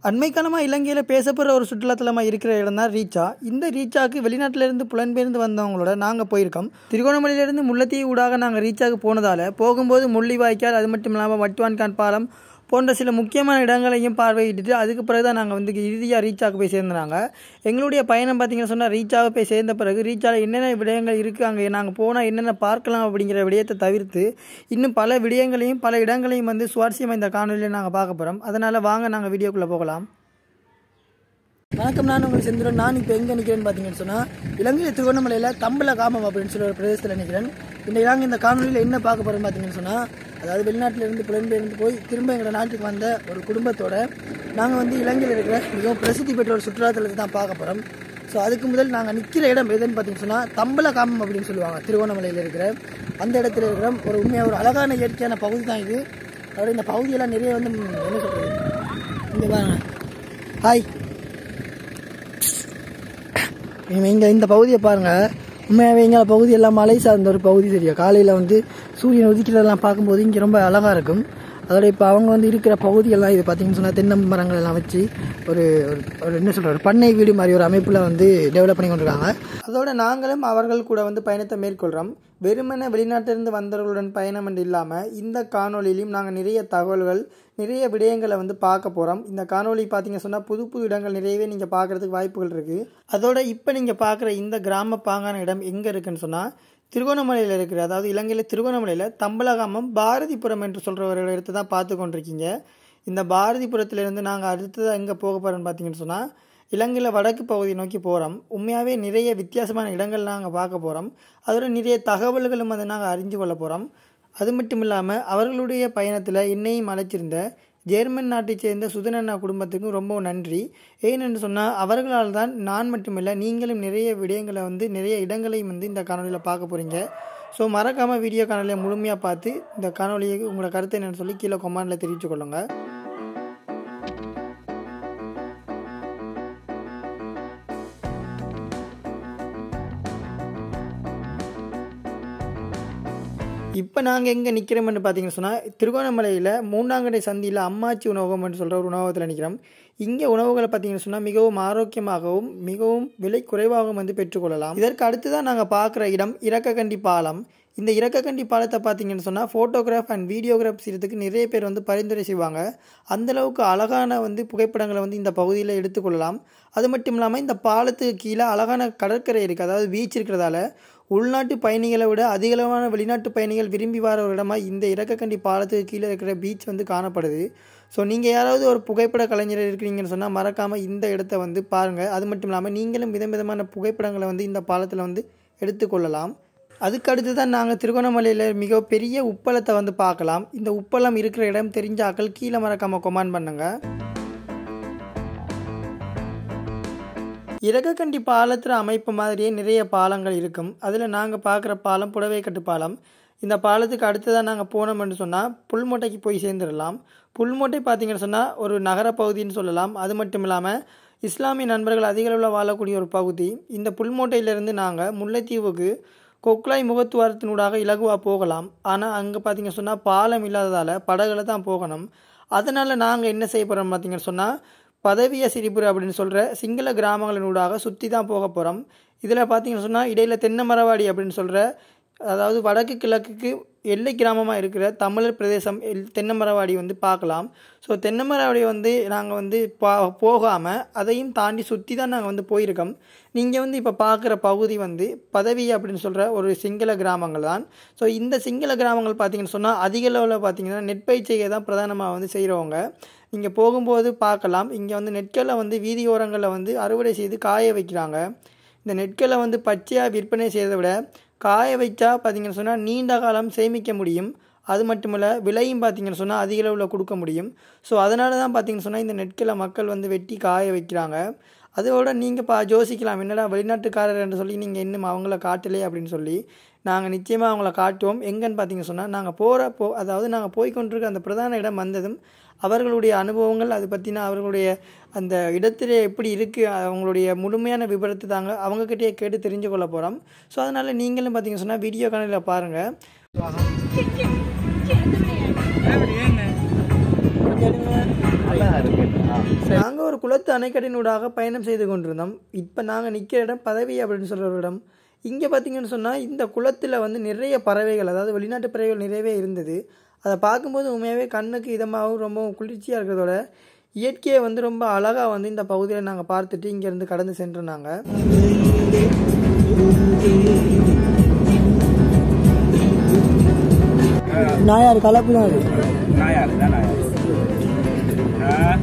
அண்மைக்காலமாக இலங்கையில் பேசப்படுற ஒரு சுற்றுலாத்தலமாக இருக்கிற இடம் தான் ரீச்சா இந்த ரீச்சாக்கு வெளிநாட்டிலேருந்து புலன்பெயர்ந்து வந்தவங்களோட நாங்கள் போயிருக்கோம் திருகோணமலையிலேருந்து முல்லைத்தீவு ஊடாக நாங்கள் ரீச்சாக்கு போனதால் போகும்போது முள்ளிவாய்க்கால் அது மட்டும் இல்லாமல் வட்டுவான்கான் பாலம் போன்ற சில முக்கியமான இடங்களையும் பார்வையிட்டுட்டு அதுக்கு பிறகு தான் நாங்கள் வந்து இறுதியாக ரீச்சாக்கு போய் சேர்ந்தாங்க எங்களுடைய பயணம் பார்த்தீங்கன்னு சொன்னால் ரீச்சாக போய் சேர்ந்த பிறகு ரீச்சாவில் என்னென்ன விடயங்கள் இருக்குது அங்கே நாங்கள் போனால் என்னென்ன பார்க்கலாம் அப்படிங்கிற விடயத்தை தவிர்த்து இன்னும் பல விடயங்களையும் பல இடங்களையும் வந்து சுவாரஸ்யமாக இந்த காணொலியில் நாங்கள் பார்க்க போகிறோம் அதனால் வாங்க நாங்கள் வீடியோக்குள்ளே போகலாம் வணக்கம் நான் உங்கள் செந்திரன் நான் இப்போ எங்கே நிற்கிறேன்னு பார்த்தீங்கன்னு சொன்னால் இலங்கையில் திருவண்ணாமலையில் தம்பல காமம் அப்படின்னு சொல்லி ஒரு பிரதேசத்தில் நிற்கிறேன் இந்த நாங்கள் இந்த காணொலியில் என்ன பார்க்க போகிறோம் பார்த்தீங்கன்னு சொன்னால் அதாவது வெளிநாட்டிலேருந்து புலம்பெயர்ந்து போய் திரும்ப எங்களோட நாட்டுக்கு வந்த ஒரு குடும்பத்தோட நாங்கள் வந்து இலங்கையில் இருக்கிற மிகவும் பிரசித்தி பெற்ற ஒரு சுற்றுலாத்தலத்தை தான் பார்க்க போகிறோம் ஸோ அதுக்கு முதல் நாங்கள் நிற்கிற இடம் எதுன்னு பார்த்தீங்கன்னு சொன்னால் தம்பல காமம் அப்படின்னு சொல்லுவாங்க திருவண்ணாமலையில் இருக்கிற அந்த இடத்துல இருக்கிற ஒரு உண்மையாக ஒரு அழகான இயற்கையான பகுதி தான் இது அதோட இந்த பகுதியெல்லாம் நிறைய வந்து ம், என்ன சொல்கிறது இங்கே பாருங்க ஹாய் இங்கே இந்த பகுதியை பாருங்கள் உண்மையாகவே இங்கே பகுதி எல்லாம் மலை சார்ந்த ஒரு பகுதி சரியா காலையில் வந்து சூரியன் உதிக்கிறதெல்லாம் பார்க்கும்போது இங்கே ரொம்ப அழகாக இருக்கும் அதோட இப்போ அவங்க வந்து இருக்கிற பகுதியெல்லாம் இது பார்த்தீங்கன்னு சொன்னால் தென்னை மரங்கள் எல்லாம் வச்சு ஒரு ஒரு- ஒரு என்ன சொல்கிற ஒரு பண்ணை வீடு மாதிரி ஒரு அமைப்பில் வந்து டெவலப் பண்ணி கொண்டிருக்காங்க அதோட நாங்களும் அவர்கள் கூட வந்து பயணத்தை மேற்கொள்கிறோம் வெறுமனே வெளிநாட்டிலிருந்து வந்தவர்களுடன் பயணம் என்று இல்லாமல் இந்த காணொளியிலும் நாங்கள் நிறைய தகவல்கள் நிறைய விடயங்களை வந்து பார்க்க போகிறோம் இந்த காணொளி பார்த்தீங்க சொன்னால் புது புது இடங்கள் நிறையவே நீங்கள் பார்க்குறதுக்கு வாய்ப்புகள் இருக்குது அதோட இப்போ நீங்கள் பார்க்குற இந்த கிராம பாங்கான இடம் எங்கே இருக்குன்னு சொன்னால் திருகோணமலையில் இருக்கிற அதாவது இலங்கையில் திருகோணமலையில் தம்பலகாமம் பாரதிபுரம் என்று சொல்கிற ஒரு இடத்தை தான் பார்த்து கொண்டிருக்கீங்க இந்த பாரதிபுரத்திலிருந்து நாங்கள் அடுத்ததாக எங்கே போக போகிறோம்னு பார்த்தீங்கன்னு சொன்னால் இலங்கையில் வடக்கு பகுதி நோக்கி போகிறோம் உண்மையாகவே நிறைய வித்தியாசமான இடங்கள் நாங்கள் பார்க்க போகிறோம் அதோட நிறைய தகவல்களும் வந்து நாங்கள் அறிஞ்சு கொள்ள போகிறோம் அது மட்டும் இல்லாமல் அவர்களுடைய பயணத்தில் என்னையும் அழைச்சிருந்த ஜெர்மன் நாட்டைச் சேர்ந்த சுதனண்ணா குடும்பத்துக்கும் ரொம்ப நன்றி ஏனென்று சொன்னால் அவர்களால் தான் நான் மட்டுமில்லை நீங்களும் நிறைய விடயங்களை வந்து நிறைய இடங்களையும் வந்து இந்த காணொலியில் பார்க்க போகிறீங்க ஸோ மறக்காமல் வீடியோ காணொலியை முழுமையாக பார்த்து இந்த காணொலியை உங்களோட கருத்தை என்னன்னு சொல்லி கீழே கொமெண்டில் தெரிவித்துக் கொள்ளுங்கள் இப்போ நாங்கள் எங்கே நிற்கிறோம்னு பார்த்தீங்கன்னு சொன்னால் திருகோணமலையில் மூணாங்கடை சந்தியில் அம்மாச்சி உணவகம்னு சொல்கிற ஒரு உணவகத்தில் நிற்கிறோம் இங்கே உணவுகளை பார்த்தீங்கன்னு சொன்னால் மிகவும் ஆரோக்கியமாகவும் மிகவும் விலை குறைவாகவும் வந்து பெற்றுக்கொள்ளலாம் இதற்கு அடுத்து தான் நாங்கள் பார்க்குற இடம் இறக்கக்கண்டி பாலம் இந்த இறக்கக்கண்டி பாலத்தை பார்த்தீங்கன்னு சொன்னால் ஃபோட்டோகிராஃப் அண்ட் வீடியோகிராஃப் செய்கிறதுக்கு நிறைய பேர் வந்து பரிந்துரை செய்வாங்க அந்தளவுக்கு அழகான வந்து புகைப்படங்களை வந்து இந்த பகுதியில் எடுத்துக்கொள்ளலாம் அது மட்டும் இல்லாமல் இந்த பாலத்துக்கு கீழே அழகான கடற்கரை இருக்குது அதாவது பீச் இருக்கிறதால உள்நாட்டு பயணிகளை விட அதிகளவான வெளிநாட்டு பயணிகள் விரும்பி வர ஒரு இடமா இந்த இறக்கக்கண்டி பாலத்துக்கு கீழே இருக்கிற பீச் வந்து காணப்படுது ஸோ நீங்கள் யாராவது ஒரு புகைப்பட கலைஞர் இருக்கிறீங்கன்னு சொன்னால் மறக்காமல் இந்த இடத்த வந்து பாருங்கள் அது மட்டும் இல்லாமல் நீங்களும் விதம் விதமான புகைப்படங்களை வந்து இந்த பாலத்தில் வந்து எடுத்துக்கொள்ளலாம் அதுக்கு அடுத்து தான் நாங்கள் திருகோணமலையில் மிக பெரிய உப்பளத்தை வந்து பார்க்கலாம் இந்த உப்பளம் இருக்கிற இடம் தெரிஞ்ச ஆக்கள் கீழே மறக்காமல் கொமாண்ட் பண்ணுங்கள் இறக்கக்கண்டி பாலத்தில் அமைப்பு மாதிரியே நிறைய பாலங்கள் இருக்கும் அதில் நாங்கள் பார்க்குற பாலம் புடவைக்கட்டு பாலம் இந்த பாலத்துக்கு அடுத்ததாக நாங்கள் போனோம்னு சொன்னால் புல்மோட்டைக்கு போய் சேர்ந்துடலாம் புல்மோட்டை பார்த்தீங்கன்னு சொன்னால் ஒரு நகர பகுதின்னு சொல்லலாம் அது மட்டும் இல்லாமல் இஸ்லாமிய நண்பர்கள் அதிக அளவில் வாழக்கூடிய ஒரு பகுதி இந்த புல்மோட்டையிலேருந்து நாங்கள் முல்லைத்தீவுக்கு கொக்லாய் முகத்துவாரத்தினூடாக இலகுவாக போகலாம் ஆனால் அங்கே பார்த்தீங்க சொன்னால் பாலம் இல்லாததால் படகுல தான் போகணும் அதனால் நாங்கள் என்ன செய்ய போகிறோம் பார்த்தீங்கன்னு சொன்னால் பதவிய சிரிபுரம் அப்படின்னு சொல்கிற சிங்கள கிராமங்களினூடாக சுற்றி தான் போக போகிறோம் இதில் பார்த்தீங்கன்னு சொன்னால் இடையில தென்னை மரவாடி அப்படின்னு சொல்கிற அதாவது வடக்கு கிழக்குக்கு எல்லை கிராமமாக இருக்கிற தமிழர் பிரதேசம் எல் தென்னமரவாடி வந்து பார்க்கலாம் ஸோ தென்னமரவாடி வந்து நாங்கள் வந்து பா போகாமல் அதையும் தாண்டி சுற்றி தான் நாங்கள் வந்து போயிருக்கோம் நீங்கள் வந்து இப்போ பார்க்குற பகுதி வந்து பதவி அப்படின்னு சொல்கிற ஒரு சிங்கள கிராமங்கள் தான் ஸோ இந்த சிங்கள கிராமங்கள் பார்த்தீங்கன்னு சொன்னால் அதிக அளவில் பார்த்தீங்கன்னா நெற்பயிற்சியை தான் பிரதானமாக வந்து செய்கிறவங்க நீங்கள் போகும்போது பார்க்கலாம் இங்கே வந்து நெற்களை வந்து வீதியோரங்களில் வந்து அறுவடை செய்து காய வைக்கிறாங்க இந்த நெற்களை வந்து பச்சையாக விற்பனை செய்கிறத விட காய வைச்சா பார்த்தீங்கன்னு சொன்னால் நீண்ட காலம் சேமிக்க முடியும் அது மட்டும் இல்லை விலையும் பார்த்தீங்கன்னு சொன்னால் அதிக அளவில் கொடுக்க முடியும் ஸோ அதனால தான் பார்த்தீங்கன்னு சொன்னால் இந்த நெற்களை மக்கள் வந்து வெட்டி காய வைக்கிறாங்க அதோட நீங்கள் பா யோசிக்கலாம் என்னடா வெளிநாட்டுக்காரர் என்று சொல்லி நீங்கள் இன்னும் அவங்கள காட்டலே அப்படின்னு சொல்லி நாங்கள் நிச்சயமாக அவங்கள காட்டுவோம் எங்கன்னு பார்த்தீங்க சொன்னால் நாங்கள் போகிற போ அதாவது நாங்கள் போய் கொண்டிருக்க அந்த பிரதான இடம் வந்ததும் அவர்களுடைய அனுபவங்கள் அது பற்றின அவர்களுடைய அந்த இடத்துல எப்படி இருக்குது அவங்களுடைய முழுமையான விவரத்தை தாங்க அவங்கக்கிட்டே கேட்டு தெரிஞ்சு கொள்ள போகிறோம் ஸோ அதனால் நீங்களும் பார்த்தீங்க சொன்னால் வீடியோ காணொலியில் பாருங்கள் நல்லா இருக்கு நாங்கள் ஒரு குளத்து அணைக்கட்டினூடாக பயணம் செய்து கொண்டிருந்தோம் இப்போ நாங்கள் நிற்கிற இடம் பதவி அப்படின்னு சொல்கிற ஒரு இடம் இங்கே பார்த்தீங்கன்னு சொன்னால் இந்த குளத்தில் வந்து நிறைய பறவைகள் அதாவது வெளிநாட்டு பறவைகள் நிறையவே இருந்தது அதை பார்க்கும்போது உண்மையாகவே கண்ணுக்கு இதமாகவும் ரொம்ப குளிர்ச்சியாக இருக்கிறதோட இயற்கையை வந்து ரொம்ப அழகாக வந்து இந்த பகுதியில் நாங்கள் பார்த்துட்டு இங்கேருந்து கடந்து சென்றோம் நாங்கள் நாயார் கலப்பு தான் அது நாயாரு தான் நாயாரு ஆ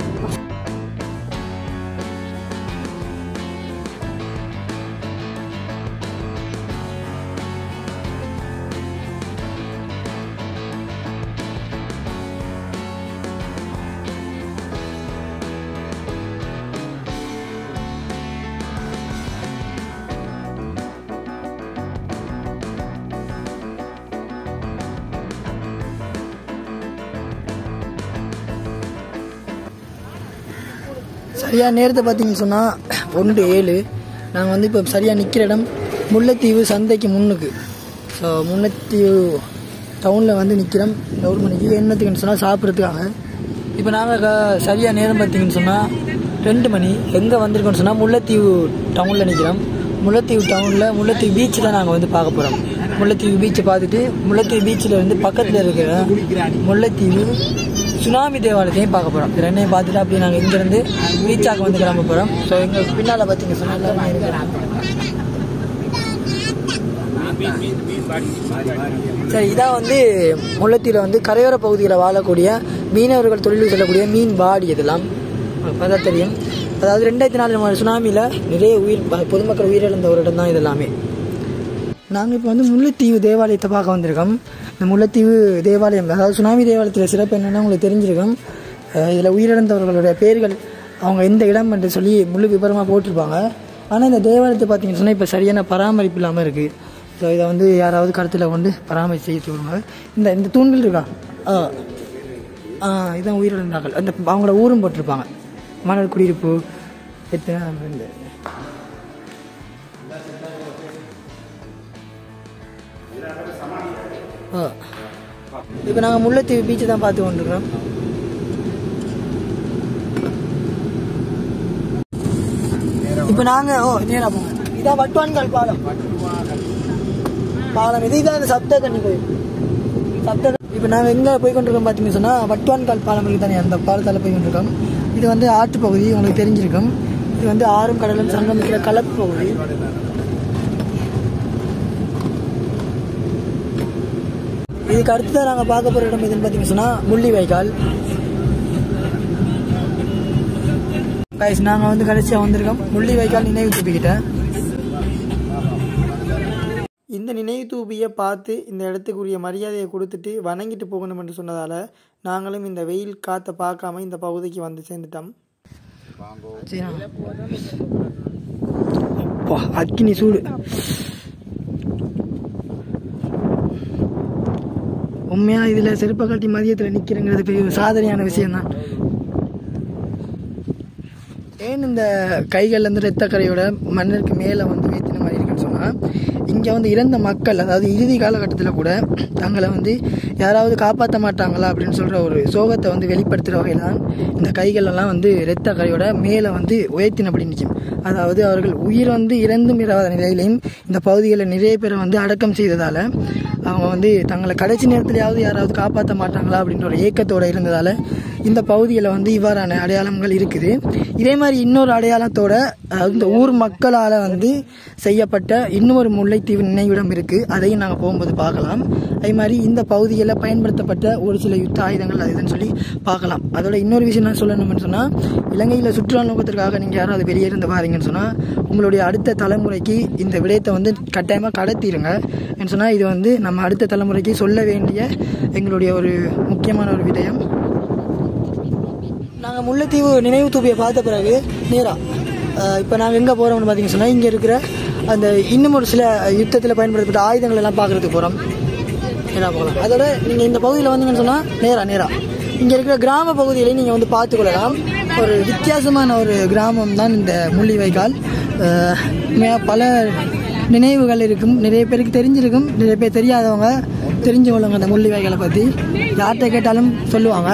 சரியாக நேரத்தை பார்த்தீங்கன்னு சொன்னால் ஒன்று ஏழு நாங்கள் வந்து இப்போ சரியாக நிற்கிற இடம் முல்லைத்தீவு சந்தைக்கு முன்னுக்கு ஸோ முல்லைத்தீவு டவுனில் வந்து நிற்கிறோம் இந்த ஒரு மணிக்கு என்னத்துக்குன்னு சொன்னால் சாப்பிட்றதுக்காக இப்போ நாங்கள் சரியாக நேரம் பார்த்தீங்கன்னு சொன்னால் ரெண்டு மணி எங்கே வந்திருக்கோம்னு சொன்னால் முல்லைத்தீவு டவுனில் நிற்கிறோம் முல்லைத்தீவு டவுனில் முல்லைத்தீவு பீச்சில் நாங்கள் வந்து பார்க்க போகிறோம் முல்லைத்தீவு பீச்சை பார்த்துட்டு முல்லைத்தீவு பீச்சில் வந்து பக்கத்தில் இருக்கிற முல்லைத்தீவு சுனாமி தேவாலயத்தையும் பார்க்க போகிறோம் இது ரெண்டையும் பார்த்துட்டு அப்படியே நாங்கள் இங்கேருந்து பீச்சாக்கு வந்து கிளம்ப போகிறோம் ஸோ எங்கள் பின்னால் பார்த்தீங்க சொன்னால் எல்லாருமே இருக்கிறாங்க. சரி இதான் வந்து முல்லைத்தீவில் வந்து கரையோர பகுதியில் வாழக்கூடிய மீனவர்கள் தொழில் செல்லக்கூடிய மீன் பாடி இதெல்லாம் பார்த்தா தெரியும் அதாவது ரெண்டாயிரத்தி நாலு சுனாமியில் நிறைய உயிர் ப- பொதுமக்கள் உயிரிழந்த ஒரு இடம் தான் இதெல்லாமே நாங்கள் இப்போ வந்து முல்லைத்தீவு தேவாலயத்தை பார்க்க வந்திருக்கோம் இந்த முல்லைத்தீவு தேவாலயம் அதாவது சுனாமி தேவாலயத்தில் சிறப்பு என்னென்னா உங்களுக்கு தெரிஞ்சிருக்கும் இதில் உயிரிழந்தவர்களுடைய பேர்கள் அவங்க எந்த இடம் என்று சொல்லி முழு விவரமாக போட்டிருப்பாங்க ஆனால் இந்த தேவாலயத்தை பார்த்தீங்கன்னு சொன்னால் இப்போ சரியான பராமரிப்பு இல்லாமல் இருக்குது ஸோ இதை வந்து யாராவது கருத்தில் கொண்டு பராமரிப்பு செய்ய சொல்லுவாங்க இந்த இந்த தூண்கள் இருக்கா ஆ ஆ இதான் உயிரிழந்தார்கள் அந்த அவங்களோட ஊரும் போட்டிருப்பாங்க மணல் குடியிருப்பு எத்தனை இந்த ஆ இப்போ நாங்கள் முல்லைத்தீவு பீச்சை தான் பார்த்து கொண்டிருக்கிறோம் இப்போ நாங்கள் ஓ நேரா போங்க இதான் வட்டுவான்கால் பாலம் பாலம் இது இதான் சப்த கண்ணி கோயில் சப்த இப்போ நாங்கள் எங்கே போய் கொண்டிருக்கோம் பார்த்தீங்கன்னு சொன்னால் வட்டுவான்கால் பாலம் இருக்கு தானே அந்த பாலத்தால் போய் கொண்டிருக்கோம் இது வந்து ஆற்று பகுதி உங்களுக்கு தெரிஞ்சிருக்கும் இது வந்து ஆறும் கடலும் சங்கமிக்கிற கலப்பு பகுதி இதுக்கு அடுத்ததான் நாங்கள் பார்க்க போகிற இடம் எதுன்னு பார்த்தீங்கன்னு சொன்னால் முள்ளி வைக்கால் கைஸ் நாங்கள் வந்து கடைசியாக வந்திருக்கோம் முள்ளி வைக்கால் நினைவு தூப்பிக்கிட்ட இந்த நினைவு தூபியை பார்த்து இந்த இடத்துக்குரிய மரியாதையை கொடுத்துட்டு வணங்கிட்டு போகணும் என்று சொன்னதால் நாங்களும் இந்த வெயில் காற்றை பார்க்காம இந்த பகுதிக்கு வந்து சேர்ந்துட்டோம் அப்பா அக்கினி சூடு உண்மையாக இதில் செருப்பை கட்டி மதியத்தில் நிற்கிறங்கிறது பெரிய ஒரு சாதனையான விஷயம்தான் ஏன் இந்த கைகள்ல இருந்து ரத்தக்கரையோட மண்ணிற்கு மேலே வந்து வேத்தின மாதிரி இருக்குன்னு சொன்னால் இங்கே வந்து இறந்த மக்கள் அதாவது இறுதி காலகட்டத்தில் கூட தங்களை வந்து யாராவது காப்பாற்ற மாட்டாங்களா அப்படின்னு சொல்கிற ஒரு சோகத்தை வந்து வெளிப்படுத்துகிற வகையில் தான் இந்த கைகள் எல்லாம் வந்து இரத்த கரையோட மேலே வந்து உயர்த்தினபடி நிற்கும் அதாவது அவர்கள் உயிர் வந்து இறந்தும் இராத நிலையிலையும் இந்த பகுதிகளில் நிறைய பேரை வந்து அடக்கம் செய்ததால் அவங்க வந்து தங்களை கடைசி நேரத்திலேயாவது யாராவது காப்பாற்ற மாட்டாங்களா அப்படின்ற ஒரு ஏக்கத்தோடு இருந்ததால் இந்த பகுதியில் வந்து இவ்வாறான அடையாளங்கள் இருக்குது இதே மாதிரி இன்னொரு அடையாளத்தோட அதாவது இந்த ஊர் மக்களால் வந்து செய்யப்பட்ட இன்னொரு முல்லைத்தீவு நினைவிடம் இருக்குது அதையும் நாங்கள் போகும்போது பார்க்கலாம் அதே மாதிரி இந்த பகுதியில் பயன்படுத்தப்பட்ட ஒரு சில யுத்த ஆயுதங்கள் அது இதுன்னு சொல்லி பார்க்கலாம் அதோட இன்னொரு விஷயம் நான் சொல்லணும்னு சொன்னால் இலங்கையில் சுற்றுலா நோக்கத்திற்காக நீங்கள் யாராவது வெளியே இருந்து வாரீங்கன்னு சொன்னால் உங்களுடைய அடுத்த தலைமுறைக்கு இந்த விடயத்தை வந்து கட்டாயமாக கடத்திடுங்க ஏன்னு சொன்னால் இது வந்து நம்ம அடுத்த தலைமுறைக்கு சொல்ல வேண்டிய எங்களுடைய ஒரு முக்கியமான ஒரு விடயம் நாங்கள் முல்லைத்தீவு நினைவு தூபியை பார்த்த பிறகு நேராக இப்போ நாங்கள் எங்கே போகிறோம்னு பார்த்தீங்கன்னு சொன்னால் இங்கே இருக்கிற அந்த இன்னும் ஒரு சில யுத்தத்தில் பயன்படுத்தப்பட்ட ஆயுதங்கள் எல்லாம் பார்க்குறதுக்கு போகிறோம் நேராக போகலாம் அதோட நீங்கள் இந்த பகுதியில் வந்தீங்கன்னு சொன்னால் நேராக நேராக இங்கே இருக்கிற கிராம பகுதியிலையும் நீங்கள் வந்து பார்த்துக்கொள்ளலாம் ஒரு வித்தியாசமான ஒரு கிராமம் தான் இந்த முள்ளிவாய்க்கால் அஹ், உண்மையா பல நினைவுகள் இருக்கும் நிறைய பேருக்கு தெரிஞ்சிருக்கும் நிறைய பேர் தெரியாதவங்க தெரிஞ்சவங்க அந்த முள்ளிவாய்க்காலை பற்றி யார்கிட்ட கேட்டாலும் சொல்லுவாங்க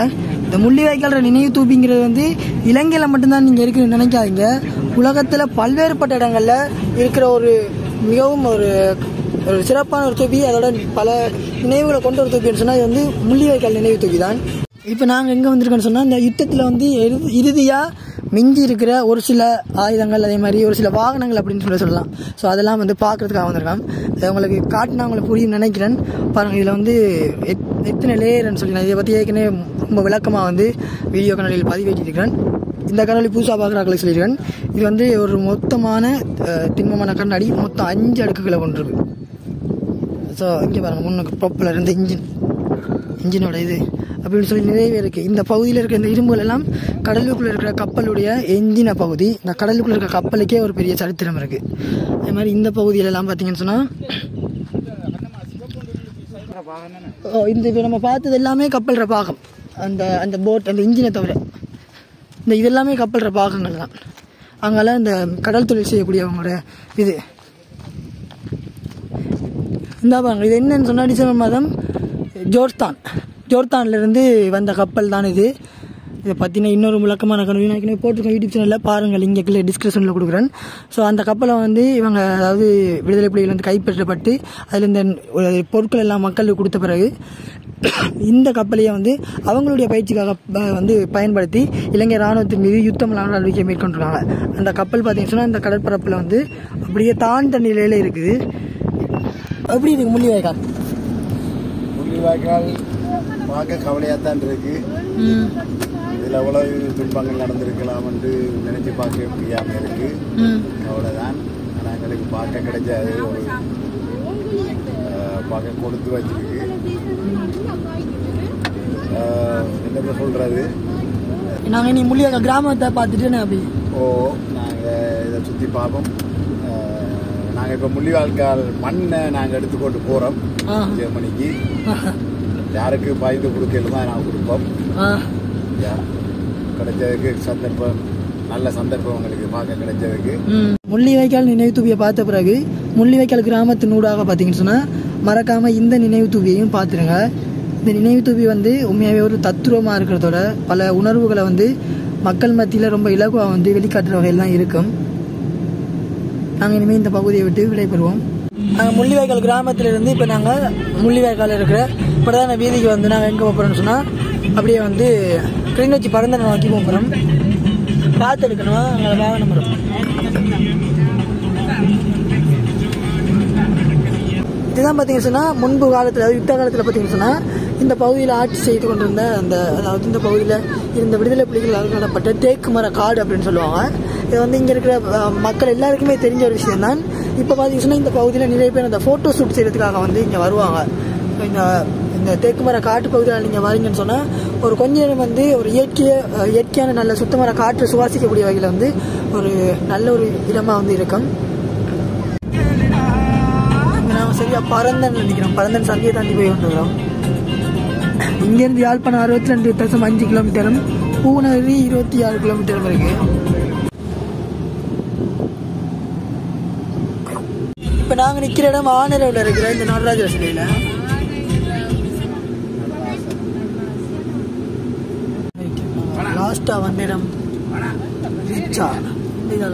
இந்த முள்ளிவாய்க்கால் நினைவு தூபிங்கிறது வந்து இலங்கையில் மட்டும்தான் நீங்கள் இருக்குன்னு நினைக்காதீங்க உலகத்தில் பல்வேறுபட்ட இடங்களில் இருக்கிற ஒரு மிகவும் ஒரு ஒரு சிறப்பான ஒரு தொப்பி அதோட பல நினைவுகளை கொண்ட ஒரு தொப்பின்னு சொன்னால் இது வந்து முள்ளிவாய்க்கால் நினைவு தொப்பி தான் இப்போ நாங்கள் எங்கே வந்திருக்கோம்னு சொன்னால் இந்த யுத்தத்தில் வந்து இறுதி இறுதியாக மிஞ்சி இருக்கிற ஒரு சில ஆயுதங்கள் அதே மாதிரி ஒரு சில வாகனங்கள் அப்படின்னு சொல்லி சொல்லலாம் ஸோ அதெல்லாம் வந்து பார்க்கறதுக்காக வந்திருக்கோம் அது உங்களுக்கு காட்டினா உங்களுக்கு புரியும் நினைக்கிறேன் பாருங்கள் இதில் வந்து எத் எத்தனை லேயர்னு சொல்லி நான் இதை பற்றி ஏற்கனவே ரொம்ப விளக்கமாக வந்து வீடியோ கனலில் பதிவேற்றிருக்கிறேன் இந்த கண்ணாடி புதுசாக பார்க்குறாக்களை சொல்லியிருக்கேன் இது வந்து ஒரு மொத்தமான அஹ், திண்மமான கண்ணாடி மொத்தம் அஞ்சு அடுக்குகளை கொண்டிருக்கு ஸோ இங்கே பாருங்கள் முன்னுக்கு ப்ரொப்பலர் இந்த இன்ஜின் இன்ஜினோட இது அப்படின்னு சொல்லி நிறையவே இருக்குது இந்த பகுதியில் இருக்கிற இந்த இரும்புகள் எல்லாம் கடலுக்குள்ளே இருக்கிற கப்பலுடைய எஞ்சின பகுதி இந்த கடலுக்குள்ளே இருக்கிற கப்பலுக்கே ஒரு பெரிய சரித்திரம் இருக்குது அதே மாதிரி இந்த பகுதியில எல்லாம் பார்த்தீங்கன்னு சொன்னால் ஓ இந்த இப்போ நம்ம பார்த்தது எல்லாமே கப்பல்ற பாகம் அந்த அந்த போட் அந்த இன்ஜினை தவிர இந்த இது எல்லாமே கப்பல்ற பாகங்கள் தான் அங்கெல்லாம் இந்த கடல் தொழில் செய்யக்கூடியவங்களோட இது இந்த பாருங்க இது என்னன்னு சொன்னால் டிசம்பர் மாதம் ஜோர்தான் ஜோர்தான்லேருந்து வந்த கப்பல் தான் இது இதை பற்றின இன்னொரு விளக்கமான கனவு நான் ஏற்கனவே போட்டிருக்கேன் யூடியூப் சேனலில் பாருங்கள் இங்கே கீழே டிஸ்கிரிப்ஷனில் கொடுக்குறேன் ஸோ அந்த கப்பலை வந்து இவங்க அதாவது விடுதலை புலிகள் வந்து கைப்பற்றப்பட்டு அதில் இந்த ஒரு பொருட்கள் எல்லாம் மக்களுக்கு கொடுத்த பிறகு இந்த கப்பலையை வந்து அவங்களுடைய பயிற்சிக்காக ப- வந்து பயன்படுத்தி இலங்கை ராணுவத்தின் மீது யுத்தம் நடவடிக்கை மேற்கொண்டிருக்காங்க அந்த கப்பல் பார்த்தீங்கன்னு சொன்னால் இந்த கடற்பரப்பில் வந்து அப்படியே தாழ்ந்த நிலையில் இருக்குது எப்படி இருக்கு முள்ளிவாய்க்கால் முள்ளிவாய்க்கால் பார்க்க கவலையாத்தான் இருக்கு இதில் எவ்வளவு துன்பங்கள் நடந்திருக்கலாம் என்று நினைச்சு பார்க்க முடியாம இருக்கு அவ்வளோதான் ஆனால் எங்களுக்கு பார்க்க கிடைச்சது ஒரு அஹ், பார்க்க கொடுத்து வச்சிருக்கு அஹ், என்ன சொல்றது நாங்கள் இனி முள்ளிவாய்க்கால் கிராமத்தை பார்த்துட்டு நான் அப்படி ஓ நாங்கள் இதை சுற்றி பார்ப்போம் நாங்கள் இப்போ முள்ளிவாய்க்கால் மண்ணை நாங்கள் எடுத்துக்கொண்டு போகிறோம் ஆ. ஜெர்மனிக்கு யாருக்கு பாய்ந்து கொடுக்கலுமோ நாங்கள் கொடுப்போம் ஆ யா. கிடைச்சதுக்கு சந்தர்ப்பம் நல்ல சந்தர்ப்பம் உங்களுக்கு பார்க்க கிடைச்சதுக்கு ம். முள்ளிவாய்க்கால் நினைவு தூவியை பார்த்த பிறகு முள்ளிவாய்க்கால் கிராமத்தின் ஊடாக பார்த்தீங்கன்னு சொன்னால் மறக்காமல் இந்த நினைவு தூவியையும் பார்த்துருங்க இந்த நினைவு தூவி வந்து உண்மையாகவே ஒரு தத்துரூபமாக இருக்கிறதோட பல உணர்வுகளை வந்து மக்கள் மத்தியில் ரொம்ப இலகுவாக வந்து வெளிக்காட்டுற வகையில் தான் இருக்கும் நாங்கள் இனிமேல் இந்த பகுதியை விட்டு விடைபெறுவோம் நாங்கள் முள்ளிவாய்க்கால் கிராமத்திலிருந்து இப்போ நாங்கள் முள்ளிவாய்க்கால் இருக்கிற பிரதான வீதிக்கு வந்து நாங்கள் எங்கே போகிறோம்னு சொன்னால் அப்படியே வந்து கிளிநொச்சி பரந்தனை நோக்கி போகிறோம் பார்த்து எடுக்கணும் அங்கே வாகனம் வரும் இதுதான் பார்த்தீங்கன்னு சொன்னால் முன்பு காலத்தில் அதாவது யுத்த காலத்தில் பார்த்தீங்கன்னு சொன்னால் இந்த பகுதியில் ஆட்சி செய்து கொண்டிருந்த அந்த அதாவது இந்த பகுதியில் இருந்த விடுதலை புலிகளால் நடப்பட்ட தேக்கு மர காடு அப்படின்னு சொல்லுவாங்க இது வந்து இங்கே இருக்கிற அஹ், மக்கள் எல்லாருக்குமே தெரிஞ்ச ஒரு விஷயம் தான் இப்போ பார்த்தீங்கன்னு சொன்னால் இந்த பகுதியில் நிறைய பேர் அந்த ஃபோட்டோ ஷூட் செய்கிறதுக்காக வந்து இங்கே வருவாங்க இந்த இந்த தேக்கு மர காட்டு பகுதியில் நீங்கள் வரீங்கன்னு சொன்னால் ஒரு கொஞ்ச நேரம் வந்து ஒரு இயற்கைய அஹ், இயற்கையான நல்ல சுத்தமான காற்று சுவாசிக்கக்கூடிய வகையில் வந்து ஒரு நல்ல ஒரு இடமா வந்து இருக்கும் இப்ப நாம சரியா பரந்தன் நினைக்கிறோம் பரந்தன் சந்தையை தாண்டி போய் கொண்டுக்கிறோம் இங்கேருந்து யாழ்ப்பாணம் அறுபத்தி ரெண்டு தசம் அஞ்சு கிலோமீட்டரும் பூநகரி இருபத்தி ஆறு கிலோமீட்டரும் இருக்கு இப்போ நாங்கள் நிற்கிற இடம் ஆனரவில் இருக்கிற இந்த நடராஜர் சிலையில் லாஸ்ட்டாக வந்த இடம் ரிச்சா இந்த இதாக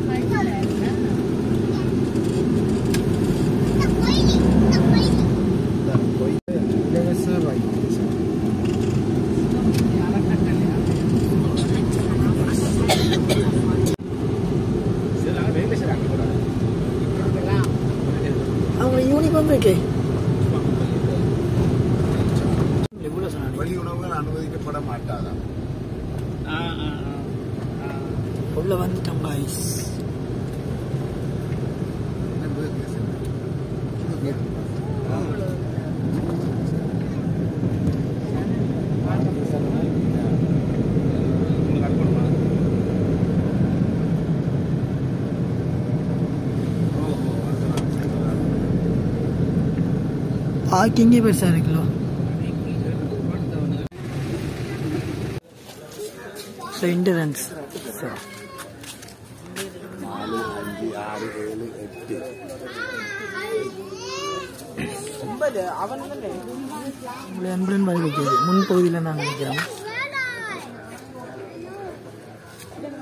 அவங்க யூனிஃபார்ம் இருக்கே எவ்வளோ சொன்னாங்க வெளி உணவுகள் அனுமதிக்கப்பட மாட்டாதான் உள்ள வந்துட்டோம் guys பார்க்கிங்கே பெருசாக இருக்குல்ல ஸோ இன்டரன்ஸ் ஸோ நாலு அஞ்சு ஆறு ஏழு எட்டு உங்களை அன்புடன் வழி வைக்கிறது முன்பகுதியில் நாங்கள் நிற்கிறோம்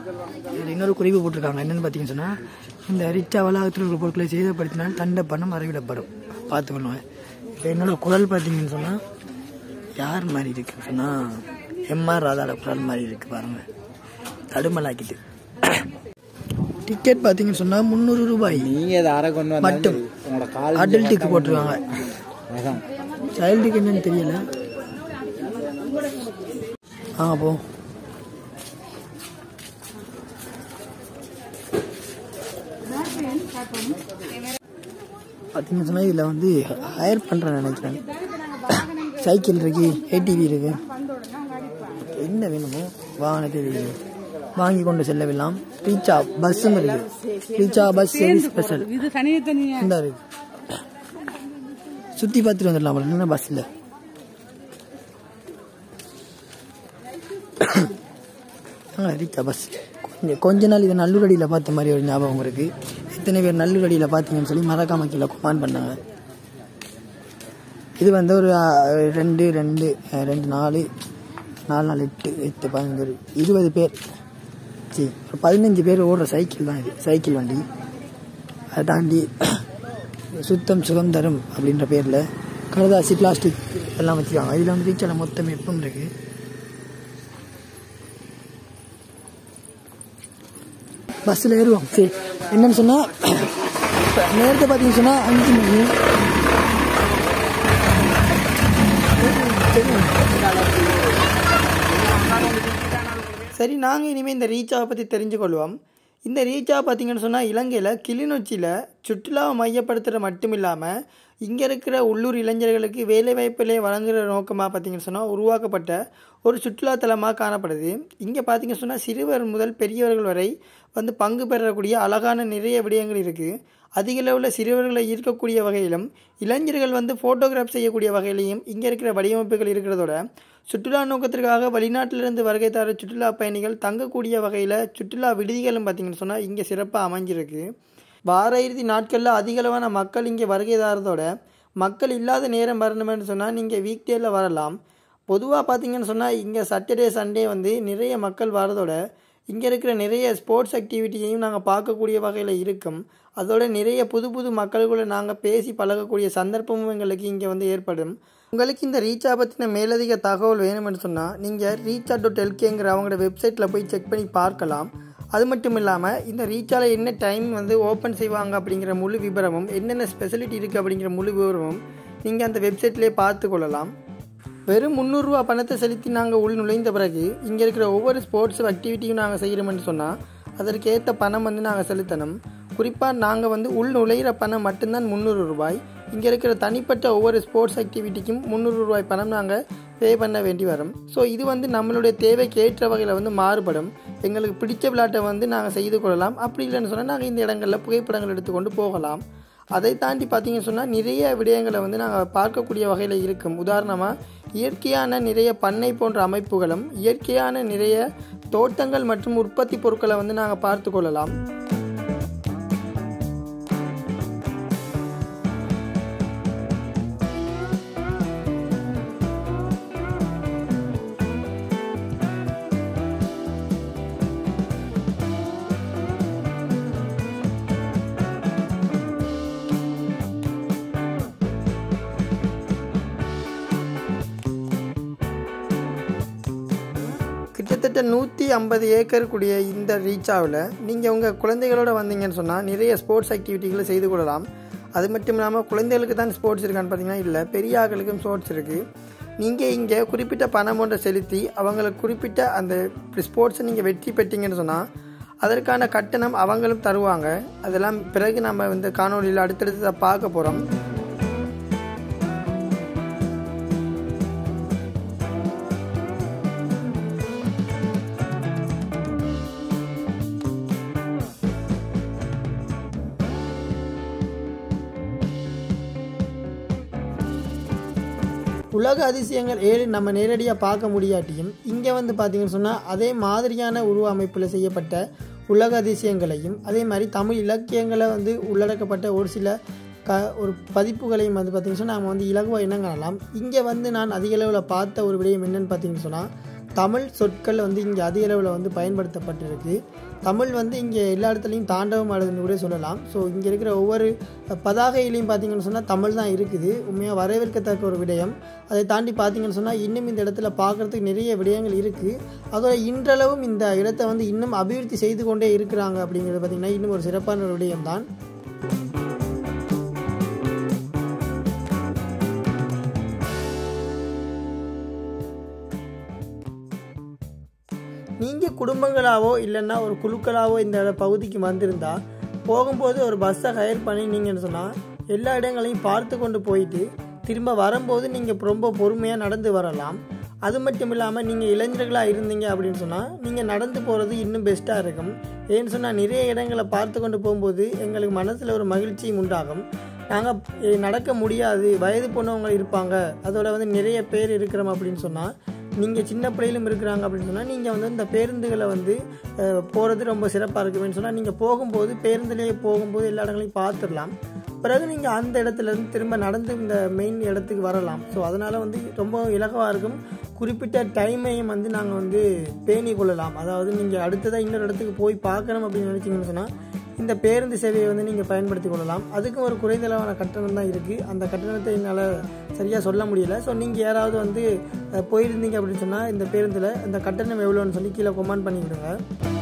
இதில் இன்னொரு குறிப்பு போட்டிருக்காங்க என்னென்னு பார்த்தீங்கன்னு சொன்னால் இந்த ரிச்சா வளாகத்தில் உள்ள பொருட்களை சேதப்படுத்தினால் தண்ட பணம் அறிவிடப்படும் பார்த்துக்கணும் இப்போ என்னோட குரல் பார்த்தீங்கன்னு சொன்னால் யார் மாதிரி இருக்குன்னு சொன்னால் எம்ஆர் ராதாவோட குரல் மாதிரி இருக்கு பாருங்க தடுமலாக்கிட்டு டிக்கெட் பார்த்தீங்கன்னு சொன்னால் முந்நூறு ரூபாய் நீங்க இதை அரை கொண்டு வந்தா மட்டும் உங்களோட கால் அடல்ட்டுக்கு போட்டிருக்காங்க அதான் சைல்டுக்கு என்னன்னு தெரியல ஆ போ பார்த்தீங்கன்னு சொன்னால் இதில் வந்து ஹயர் பண்ணுறேன் நினைக்கிறேன் சைக்கிள் இருக்கு ஏடிவி இருக்கு என்ன வேணுமோ வாகனத்தை வாங்கி கொண்டு செல்லவில்லாம் ரீச்சா பஸ்ஸும் இருக்கு ரீச்சா பஸ் சர்வீஸ் ஸ்பெஷல் இது தனித்தனியா இந்த இருக்கு சுற்றி பார்த்துட்டு வந்துடலாம் போல என்ன பஸ்ஸில் ஆ ரீச்சா பஸ் கொஞ்சம் கொஞ்ச நாள் இதை நல்லூரடியில் பார்த்த மாதிரி ஒரு ஞாபகம் இருக்கு எத்தனை பேர் நல்லூரடியில் பார்த்தீங்கன்னு சொல்லி மறக்காம கீழே கமெண்ட் பண்ணாங்க இது வந்து ஒரு ஆ, ரெண்டு ரெண்டு ஆ, ரெண்டு நாலு நாலு நாலு எட்டு எட்டு பதினஞ்சு ஒரு இருபது பேர் சரி ஒரு பதினஞ்சு பேர் ஓடுற சைக்கிள் தான் இது சைக்கிள் வண்டி அதை தாண்டி சுத்தம் சுகம் தரும் அப்படின்ற பேரில் கடுதாசி பிளாஸ்டிக் எல்லாம் வச்சுருக்காங்க இதில் வந்து ரீச்சால மொத்தம் எப்பவும் இருக்கு பஸ்ஸில் ஏறுவோம் சரி என்னன்னு சொன்னால் நேரத்தை பார்த்தீங்கன்னு சொன்னால் அஞ்சு மணி சரி நாங்கள் இனிமேல் இந்த ரீச்சாவை பற்றி தெரிஞ்சுக்கொள்வோம் இந்த ரீச்சா பார்த்தீங்கன்னு சொன்னால் இலங்கையில் கிளிநொச்சியில் சுற்றுலாவை மையப்படுத்துகிற மட்டும் இல்லாமல் இங்கே இருக்கிற உள்ளூர் இளைஞர்களுக்கு வேலைவாய்ப்புகளை வழங்குகிற நோக்கமாக பார்த்தீங்கன்னு சொன்னால் உருவாக்கப்பட்ட ஒரு சுற்றுலாத்தலமாக காணப்படுது இங்கே பார்த்தீங்கன்னு சொன்னால் சிறுவர் முதல் பெரியவர்கள் வரை வந்து பங்கு பெறக்கூடிய அழகான நிறைய விடயங்கள் இருக்குது அதிக அளவில் சிறுவர்களை ஈர்க்கக்கூடிய வகையிலும் இளைஞர்கள் வந்து ஃபோட்டோகிராஃப் செய்யக்கூடிய வகையிலையும் இங்கே இருக்கிற வடிவமைப்புகள் இருக்கிறதோட சுற்றுலா நோக்கத்திற்காக வெளிநாட்டிலிருந்து வருகை தர சுற்றுலா பயணிகள் தங்கக்கூடிய வகையில் சுற்றுலா விடுதிகளும் பார்த்தீங்கன்னு சொன்னால் இங்கே சிறப்பாக அமைஞ்சிருக்கு வார இறுதி நாட்களில் அதிகளவான மக்கள் இங்கே வருகை தரதோட மக்கள் இல்லாத நேரம் வரணும்னு சொன்னால் நீங்கள் வீக் டேயில் வரலாம் பொதுவாக பார்த்தீங்கன்னு சொன்னால் இங்கே சாட்டர்டே சண்டே வந்து நிறைய மக்கள் வரதோட இங்கே இருக்கிற நிறைய ஸ்போர்ட்ஸ் ஆக்டிவிட்டியையும் நாங்கள் பார்க்கக்கூடிய வகையில் இருக்கும் அதோட நிறைய புது புது மக்கள்களை நாங்கள் பேசி பழகக்கூடிய சந்தர்ப்பமும் எங்களுக்கு இங்கே வந்து ஏற்படும் உங்களுக்கு இந்த ரீச்சா பற்றின மேலதிக தகவல் வேணும்னு சொன்னால் நீங்கள் ரீச்சா டாட் எல்கேங்கிற அவங்களோட வெப்சைட்டில் போய் செக் பண்ணி பார்க்கலாம் அது மட்டும் இல்லாமல் இந்த ரீச்சால என்ன டைம் வந்து ஓப்பன் செய்வாங்க அப்படிங்கிற முழு விவரமும் என்னென்ன ஸ்பெசிலிட்டி இருக்குது அப்படிங்கிற முழு விவரமும் நீங்கள் அந்த வெப்சைட்லேயே பார்த்து கொள்ளலாம் வெறும் முந்நூறுரூவா பணத்தை செலுத்தி நாங்கள் உள் நுழைந்த பிறகு இங்கே இருக்கிற ஒவ்வொரு ஸ்போர்ட்ஸ் ஆக்டிவிட்டியும் நாங்கள் செய்கிறோம்னு சொன்னால் அதற்கு ஏற்ற பணம் வந்து நாங்கள் செலுத்தணும் குறிப்பாக நாங்கள் வந்து உள் நுழையிற பணம் மட்டும்தான் முந்நூறு ரூபாய் இங்கே இருக்கிற தனிப்பட்ட ஒவ்வொரு ஸ்போர்ட்ஸ் ஆக்டிவிட்டிக்கும் முந்நூறு ரூபாய் பணம் நாங்கள் பே பண்ண வேண்டி வரும் ஸோ இது வந்து நம்மளுடைய தேவைக்கு ஏற்ற வகையில் வந்து மாறுபடும் எங்களுக்கு பிடிச்ச விளையாட்டை வந்து நாங்கள் செய்து கொள்ளலாம் அப்படி இல்லைன்னு சொன்னால் நாங்கள் இந்த இடங்களில் புகைப்படங்கள் எடுத்துக்கொண்டு போகலாம் அதை தாண்டி பார்த்தீங்கன்னு சொன்னால் நிறைய விடயங்களை வந்து நாங்கள் பார்க்கக்கூடிய வகையில் இருக்கும் உதாரணமாக இயற்கையான நிறைய பண்ணை போன்ற அமைப்புகளும் இயற்கையான நிறைய தோட்டங்கள் மற்றும் உற்பத்தி பொருட்களை வந்து நாங்கள் பார்த்து கொள்ளலாம் கிட்டத்தட்ட நூற்றி ஐம்பது ஏக்கர் கூடிய இந்த ரீச்சாவில் நீங்கள் உங்கள் குழந்தைகளோட வந்தீங்கன்னு சொன்னால் நிறைய ஸ்போர்ட்ஸ் ஆக்டிவிட்டிகளை செய்து கொள்ளலாம் அது மட்டும் இல்லாமல் குழந்தைகளுக்கு தான் ஸ்போர்ட்ஸ் இருக்கான்னு பார்த்தீங்கன்னா இல்லை பெரிய ஆட்களுக்கும் ஸ்போர்ட்ஸ் இருக்குது நீங்கள் இங்கே குறிப்பிட்ட பணம் ஒன்றை செலுத்தி அவங்களுக்கு குறிப்பிட்ட அந்த ஸ்போர்ட்ஸை நீங்கள் வெற்றி பெற்றீங்கன்னு சொன்னால் அதற்கான கட்டணம் அவங்களும் தருவாங்க அதெல்லாம் பிறகு நம்ம இந்த காணொலியில் அடுத்தடுத்து பார்க்க போகிறோம் உலக அதிசயங்கள் ஏழு நம்ம நேரடியாக பார்க்க முடியாட்டியும் இங்கே வந்து பார்த்தீங்கன்னு சொன்னால் அதே மாதிரியான உருவ அமைப்பில் செய்யப்பட்ட உலக அதிசயங்களையும் அதே மாதிரி தமிழ் இலக்கியங்களை வந்து உள்ளடக்கப்பட்ட ஒரு சில க ஒரு பதிப்புகளையும் வந்து பார்த்தீங்கன்னு சொன்னால் நம்ம வந்து இலகுவாக இனம் காணலாம் இங்கே வந்து நான் அதிக அளவில் பார்த்த ஒரு விடயம் என்னன்னு பார்த்தீங்கன்னு சொன்னால் தமிழ் சொற்கள் வந்து இங்கே அதிக அளவில் வந்து பயன்படுத்தப்பட்டிருக்கு தமிழ் வந்து இங்கே எல்லா இடத்துலையும் தாண்டவம் ஆடுதுன்னு கூட சொல்லலாம் ஸோ இங்கே இருக்கிற ஒவ்வொரு பதாகையிலையும் பார்த்தீங்கன்னு சொன்னால் தமிழ் தான் இருக்குது உண்மையாக வரவேற்கத்தக்க ஒரு விடயம் அதை தாண்டி பார்த்தீங்கன்னு சொன்னால் இன்னும் இந்த இடத்துல பார்க்குறதுக்கு நிறைய விடயங்கள் இருக்குது அதோட இன்றளவும் இந்த இடத்தை வந்து இன்னும் அபிவிருத்தி செய்து கொண்டே இருக்கிறாங்க அப்படிங்கிறது பார்த்திங்கன்னா இன்னும் ஒரு சிறப்பான ஒரு விடயம் தான் நீங்கள் குடும்பங்களாவோ இல்லைன்னா ஒரு குழுக்களாவோ இந்த பகுதிக்கு வந்திருந்தா போகும்போது ஒரு பஸ்ஸை ஹயர் பண்ணினீங்கன்னு சொன்னால் எல்லா இடங்களையும் பார்த்து கொண்டு போயிட்டு திரும்ப வரும்போது நீங்கள் ரொம்ப பொறுமையாக நடந்து வரலாம் அது மட்டும் இல்லாமல் நீங்கள் இளைஞர்களாக இருந்தீங்க அப்படின்னு சொன்னால் நீங்கள் நடந்து போகிறது இன்னும் பெஸ்ட்டாக இருக்கும் ஏன்னு சொன்னால் நிறைய இடங்களை பார்த்து கொண்டு போகும்போது எங்களுக்கு மனசில் ஒரு மகிழ்ச்சியும் உண்டாகும் நாங்கள் நடக்க முடியாது வயது போனவங்க இருப்பாங்க அதோட வந்து நிறைய பேர் இருக்கிறோம் அப்படின்னு சொன்னால் நீங்கள் சின்ன பிள்ளையிலும் இருக்கிறாங்க அப்படின்னு சொன்னால் நீங்கள் வந்து இந்த பேருந்துகளை வந்து போகிறது ரொம்ப சிறப்பாக இருக்குன்னு சொன்னால் நீங்கள் போகும்போது பேருந்துலேயே போகும்போது எல்லா இடங்களையும் பார்த்துடலாம் பிறகு நீங்கள் அந்த இடத்துலேருந்து திரும்ப நடந்து இந்த மெயின் இடத்துக்கு வரலாம் ஸோ அதனால் வந்து ரொம்ப இலகுவாக இருக்கும் குறிப்பிட்ட டைமையும் வந்து நாங்கள் வந்து பேணி கொள்ளலாம் அதாவது நீங்கள் அடுத்ததாக இன்னொரு இடத்துக்கு போய் பார்க்கணும் அப்படின்னு நினச்சிங்கன்னு சொன்னால் இந்த பேருந்து சேவையை வந்து நீங்கள் பயன்படுத்தி கொள்ளலாம் அதுக்கும் ஒரு குறைந்த அளவான கட்டணம் தான் இருக்குது அந்த கட்டணத்தை என்னால் சரியாக சொல்ல முடியல ஸோ நீங்கள் யாராவது வந்து போயிருந்தீங்க அப்படின்னு சொன்னால் இந்த பேருந்தில் இந்த கட்டணம் எவ்வளோன்னு சொல்லி கீழே கொமெண்ட் பண்ணி விடுங்க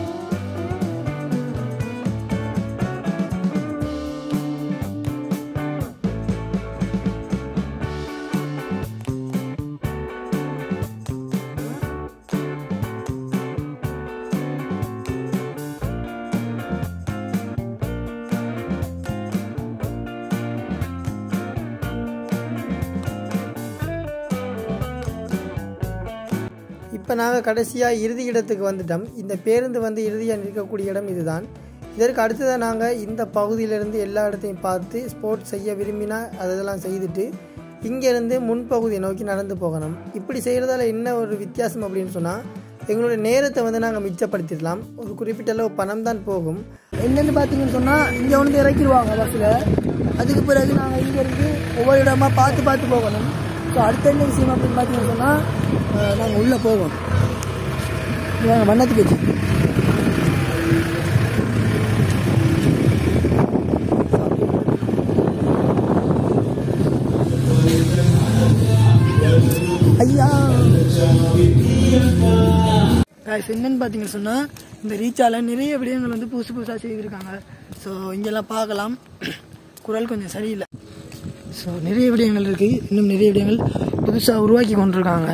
இப்போ நாங்கள் கடைசியாக இறுதி இடத்துக்கு வந்துட்டோம் இந்த பேருந்து வந்து இறுதியாக நிற்கக்கூடிய இடம் இதுதான் இதற்கு அடுத்ததாக நாங்கள் இந்த பகுதியிலேருந்து எல்லா இடத்தையும் பார்த்து ஸ்போர்ட்ஸ் செய்ய விரும்பினா அதெல்லாம் செய்துட்டு இங்கேருந்து முன்பகுதியை நோக்கி நடந்து போகணும் இப்படி செய்கிறதால என்ன ஒரு வித்தியாசம் அப்படின்னு சொன்னால் எங்களுடைய நேரத்தை வந்து நாங்கள் மிச்சப்படுத்திடலாம் ஒரு குறிப்பிட்ட அளவு பணம் தான் போகும் என்னென்னு பார்த்தீங்கன்னு சொன்னால் இங்கே வந்து இறக்கிடுவாங்க பஸ்ஸில் அதுக்கு பிறகு நாங்கள் இங்கேருந்து ஒவ்வொரு இடமா பார்த்து பார்த்து போகணும் ஸோ அடுத்த என்ன விஷயம் அப்படின்னு பார்த்தீங்கன்னு சொன்னால் நாங்கள் உள்ளே போவோம் நாங்கள் வண்ணத்துக்கு வச்சு ஐயா காய்ஸ் என்னன்னு பார்த்தீங்கன்னு சொன்னால் இந்த ரீச்சால நிறைய விடயங்கள் வந்து புதுசு புதுசாக செய்திருக்காங்க ஸோ இங்கெல்லாம் பார்க்கலாம் குரல் கொஞ்சம் சரியில்லை ஸோ நிறைய விடயங்கள் இருக்குது இன்னும் நிறைய விடயங்கள் புதுசாக உருவாக்கி கொண்டிருக்காங்க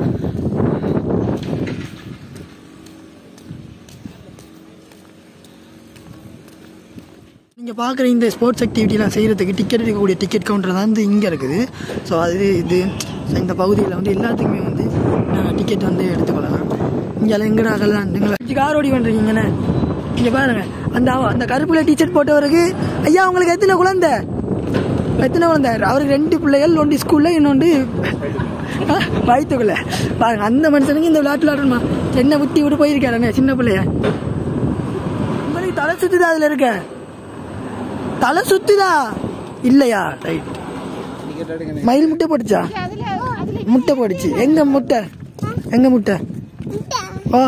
நீங்கள் பார்க்குற இந்த ஸ்போர்ட்ஸ் ஆக்டிவிட்டிலாம் செய்கிறதுக்கு டிக்கெட் எடுக்கக்கூடிய டிக்கெட் கவுண்டர் தான் வந்து இங்கே இருக்குது ஸோ அது இது இந்த பகுதியில் வந்து எல்லாத்துக்குமே வந்து நாங்கள் டிக்கெட் வந்து எடுத்துக்கொள்ளலாம் இங்கே எங்கடா அதெல்லாம் நீங்கள் கார் ஓடி பண்ணுறீங்கண்ணே இங்கே பாருங்க அந்த அவ- அந்த கருப்புல டீச்சர்ட் போட்டவருக்கு ஐயா உங்களுக்கு எத்தனை குழந்தை எத்தனை குழந்தை அவருக்கு ரெண்டு பிள்ளைகள் ஒன்று ஸ்கூலில் இன்னொன்று வயிற்றுக்குள்ள பாருங்க அந்த மனுஷனுக்கு இந்த விளையாட்டு விளையாடணுமா என்ன விட்டி விட்டு போயிருக்காருண்ணே சின்ன பிள்ளைய உங்களுக்கு தலை சுத்துதா அதில் இருக்க தலை சுத்துதா இல்லையா ரைட் மயில் முட்டை போட்டுச்சா முட்டை போட்டுச்சு எங்க முட்டை எங்க முட்டை ஓ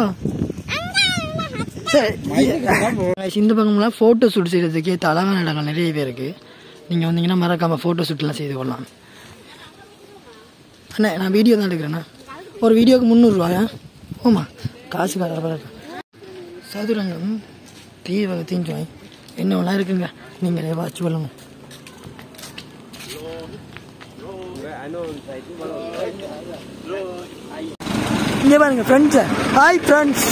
சரி இந்த பக்கம்லாம் ஃபோட்டோ ஷூட் செய்யறதுக்கு ஏற்ற அழகான இடங்கள் நிறையவே இருக்கு நீங்கள் வந்தீங்கன்னா மறக்காம ஃபோட்டோ ஷூட்லாம் செய்து கொள்ளலாம் அண்ணா நான் வீடியோ தான் எடுக்கிறேண்ணா ஒரு வீடியோக்கு முந்நூறுரூவாயா ஓமா காசு கார சதுரங்கம் தீவக தீஞ்சுவாய் என்னவெல்லாம் இருக்குங்க நீங்களே வாட்சி கொள்ளுங்க இங்கே பாருங்க ஃப்ரெண்ட்ஸ் ஹாய் ஃப்ரெண்ட்ஸ்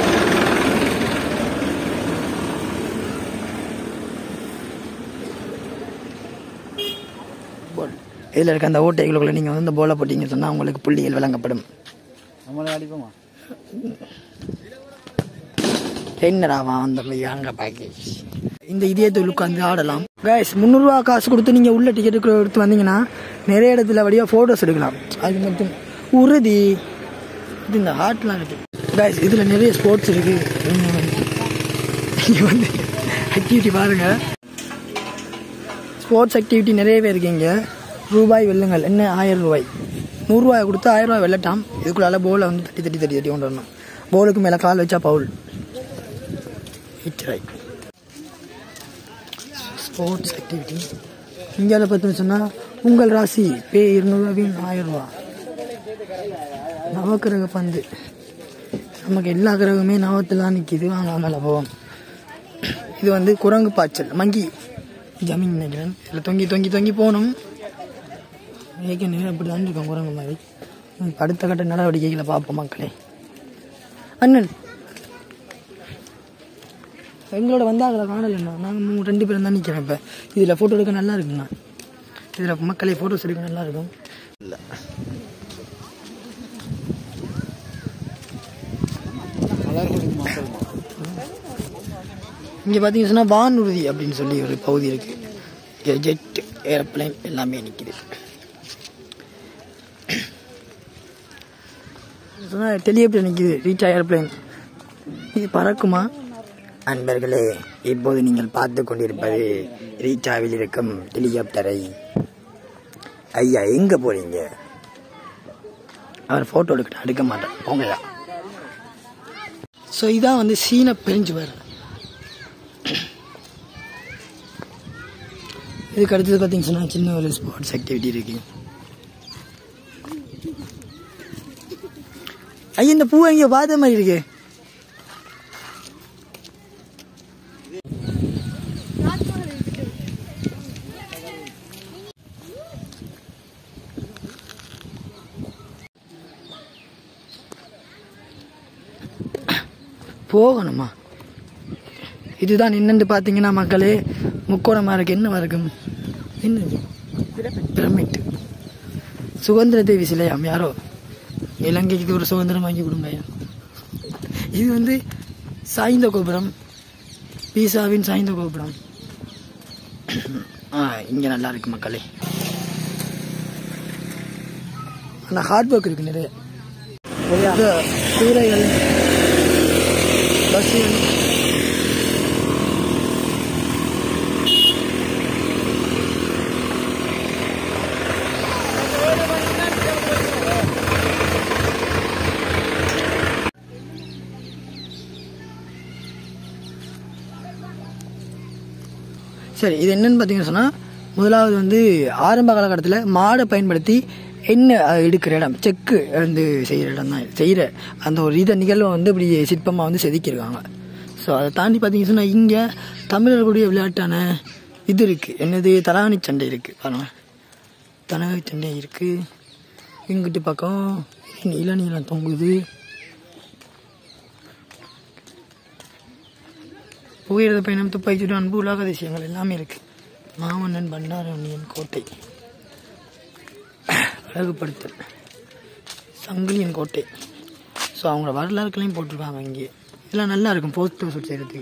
இதில் இருக்க அந்த ஓட்டைகளுக்குள்ள நீங்கள் வந்து இந்த போலை போட்டீங்க சொன்னால் உங்களுக்கு புள்ளிகள் வழங்கப்படும் நம்மளை அடிப்போமா என்னடாவா அந்த அங்கே பேக்கேஜ் இந்த இதயத்தில் உட்காந்து ஆடலாம் கைஸ் முந்நூறுரூவா காசு கொடுத்து நீங்கள் உள்ள டிக்கெட் எடுத்து வந்தீங்கன்னா நிறைய இடத்துல வழியாக ஃபோட்டோஸ் எடுக்கலாம் அது மட்டும் உறுதி இது இந்த ஹார்ட்லாம் இருக்கு கைஸ் இதில் நிறைய ஸ்போர்ட்ஸ் இருக்கு இங்கே வந்து ஆக்டிவிட்டி பாருங்க ஸ்போர்ட்ஸ் ஆக்டிவிட்டி நிறையவே இருக்கு இங்கே ரூபாய் வெல்லுங்கள் என்ன ஆயிரம் ரூபாய் நூறுரூவாயை கொடுத்து ஆயிரம் ரூபாய் வெள்ளட்டாம் இதுக்குள்ளால போலை வந்து தட்டி தட்டி தட்டி தட்டி கொண்டு வரணும் போலுக்கு மேலே கால் வச்சா பவுல் ரைட் ஸ்போர்ட்ஸ் ஆக்டிவிட்டி இந்தியாவில் பார்த்தோம்னு சொன்னால் உங்கள் ராசி பே இருநூறுவா வீண் ஆயிரம் ரூபா நவக்கிரக பந்து நமக்கு எல்லா கிரகமே நவத்தில் தான் நிற்கிது வாங்க மேலே போவோம் இது வந்து குரங்கு பாய்ச்சல் மங்கி ஜமீன் நினைக்கிறேன் இதில் தொங்கி தொங்கி தொங்கி போகணும் ஏற்கனவே அப்படி தான் இருக்கோம் குரங்கு மாதிரி இப்ப அடுத்த கட்ட நடவடிக்கைகளை பார்ப்போம் மக்களே அண்ணன் எங்களோட வந்தாங்கள காணலைண்ணா நாங்கள் மூணு ரெண்டு பேரும் தான் நிற்கிறேன் இப்போ இதில் ஃபோட்டோ எடுக்க நல்லா இருக்குண்ணா இதில் மக்களே ஃபோட்டோஸ் எடுக்க நல்லா இருக்கும் இல்லை இங்கே பார்த்தீங்கன்னு சொன்னால் வானூர்தி அப்படின்னு சொல்லி ஒரு பகுதி இருக்குது ஜெட் ஏரோப்ளைன் எல்லாமே நிற்கிது சொன்னால் டெலிகாப்டர் நிற்கிது ரீச் ஏரோப்ளைன் இது பறக்குமா அன்பர்களே இப்போது நீங்கள் பார்த்து கொண்டிருப்பது ரீச்சாவில் இருக்கும் ஹெலிகாப்டரை ஐயா எங்கே போறீங்க அவர் ஃபோட்டோ எடுக்க எடுக்க மாட்டேன் போங்கயா ஸோ இதான் வந்து சீன பெருஞ்சுவர் இதுக்கு அடுத்தது பார்த்தீங்கன்னு சொன்னால் சின்ன ஒரு ஸ்போர்ட்ஸ் ஆக்டிவிட்டி இருக்கு ஐயா இந்த பூவை இங்கே பார்த்த மாதிரி இருக்கு போகணுமா இதுதான் என்னன்னு பார்த்தீங்கன்னா மக்களே முக்கோணமாக இருக்கு என்னவா இருக்கும் என்னது பிரமிட் சுதந்திர தேவி சிலையாம் யாரோ இலங்கைக்கு இது ஒரு சுதந்திரம் வாங்கி கொடுங்க ஐயா இது வந்து சாய்ந்த கோபுரம் பீசாவின் சாய்ந்த கோபுரம் ஆ இங்கே நல்லா இருக்கு மக்களே ஆனால் ஹார்ட் ஒர்க் இருக்கு நிறைய இந்த கூரைகள் பஸ்ஸுகள் சரி இது என்னன்னு பார்த்தீங்கன்னு சொன்னால் முதலாவது வந்து ஆரம்ப காலகட்டத்தில் மாடை பயன்படுத்தி எண்ணெய் அஹ், எடுக்கிற இடம் செக்கு வந்து செய்கிற இடம் தான் செய்கிற அந்த ஒரு இதை நிகழ்வை வந்து இப்படி சிற்பமாக வந்து செதுக்கியிருக்காங்க ஸோ அதை தாண்டி பார்த்தீங்கன்னு சொன்னால் இங்கே தமிழர்களுடைய விளையாட்டான இது இருக்குது என்னது தலாணி சண்டை இருக்குது பாருங்க தலகை சண்டை இருக்குது இங்கிட்டு பக்கம் நீல நீளம் தொங்குது புகையிரத பயணம் துப்பாக்கி அன்பு உலக அதிசயங்கள் எல்லாமே இருக்கு மாமன்னன் பண்டாரவணியன் கோட்டை அழகுபடுத்தல் சங்கிலியன் கோட்டை ஸோ அவங்கள வரலாறுகளையும் போட்டிருக்காங்க இங்கே இதெல்லாம் நல்லா இருக்கும் போஸ்ட் ஷூட் செய்யறதுக்கு